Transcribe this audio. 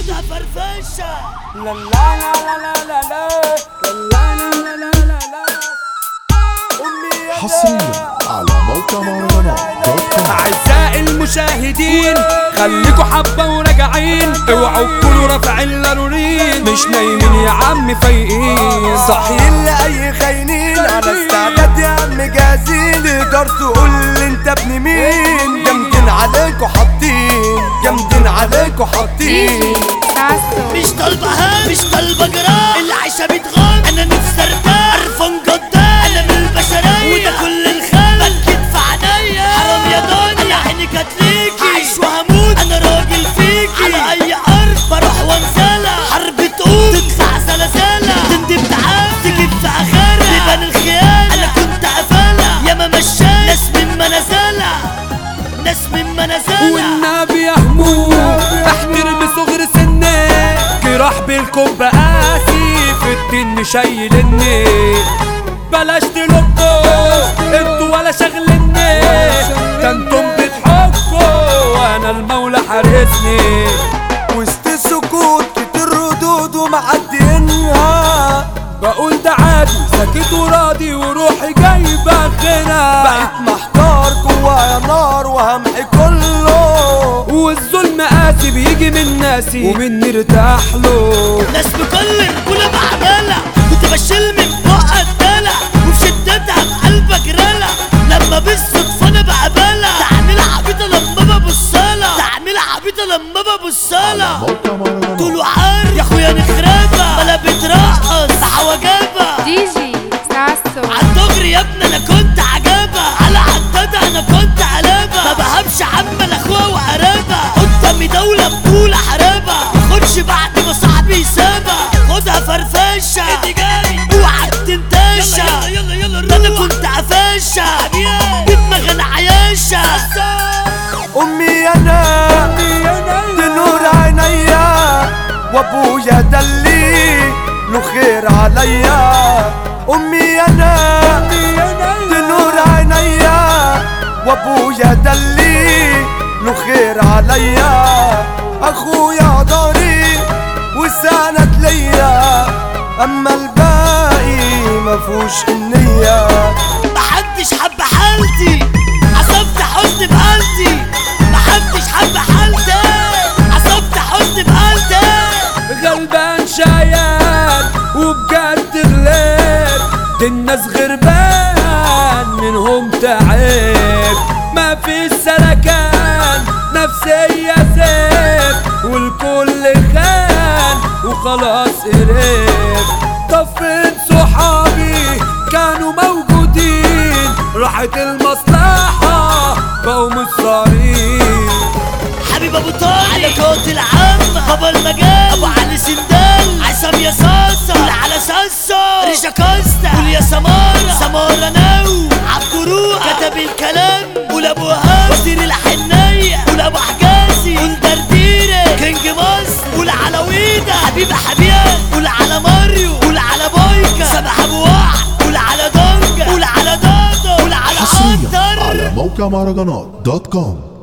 خدها فرفشه لا لا لا لا لا لا لا لا لا لا لا لا أمي يا حصريا على موقع مهرجانات دوت كوم أعزائي المشاهدين خليكوا حبة وراجعين اوعوا تكونوا رافعين لارورين مش نايمين يا عم فايقين صاحيين لأي خاينين على استعداد يا عم جاهزين تقدر تقول لي انت ابن مين جامدين عليكوا حاطين جامدين عليكوا حاطين مش طالبة هام مش طالبة جرام اللي عايشة بتغام انا نفسي ارتاح قرفان جدام انا من البشرية وده كل الخلق بكت في عينيا حرام يا دنيا انا عيني كانت ليكي عايش وهموت انا راجل فيكي على اي ارض بروح وانزلها حرب تقوم تطلع زلزالة تندب تعب تجيب في اخرها تبان الخيانة انا كنت قفلها ياما مشاي ناس من منازلها ناس من منازلها والنبي يا هموم احترم صغر سني جراح بالكوب قاسي في الدين شايلني بلاش تلقوا انتوا ولا شغلني ده انتم بتحكوا وانا المولى حارسني وسط السكوت كتير ردود ومعدينها بقول ده عادي ساكت وراضي وروحي جايبه غنى بقيت محتار جوايا نار وهمحي كله والظلم قاسي بيجي من ناسي ومن نرتاح له ناس بكل رجولة بعملها كنت بشيل من بقى الدلع وفي شدتها بقلبك رلع لما بالصدفة انا بقبلها تعمل عبيطة لما ببصلها تعمل عبيطة لما ببصلها موقع مهرجانات طول عار يا اخويا نخربها ولا بترقص بحواجبها دي جي ساسو عالدغري يا ابني انا كنت عجبها على عدادة انا كنت قلبها ما بهبش عم لاخوها وقرابها قدامي دولة بطولة حرابها ماخدش بعد ما صاحبي يسابها خدها فرفشة ادي جاري اوعى تنتشى يلا يلا يلا ده انا كنت قفاشة بدماغ انا عياشة امي انا تنور عينيا وابويا دلي له خير عليا امي انا تنور عينيا وابويا دلي له خير عليا اخويا داري وسند ليا اما الباقي مفهوش النيه محدش حب حالتي عصبت حزن بقلبي محدش حب حالتي عصبت حزن بقلبي غلبان شايان وبجد غلاب دي الناس غربان منهم تعب ما في سلكان نفسية سيف والكل خان وخلاص قريب طب فين صحابي كانوا موجودين راحت المصلحة بقوا مصارين حبيب ابو طارق على كوت العامة بابا المجال ابو علي سندال عصام يا صاصة قول على صاصة ريشا كوستا قول يا سمارة سمارة ناو عبد روح كتب الكلام قول ابو هاب وزير الحنية قول ابو حجازي قول درديرة كينج مصر قول على ويدا حبيب حبيان قول على ماريو قول على بايكا سامح ابو وعد قول على دونجا قول على دادو قول على حصريا قدر على موقع مهرجانات دوت كوم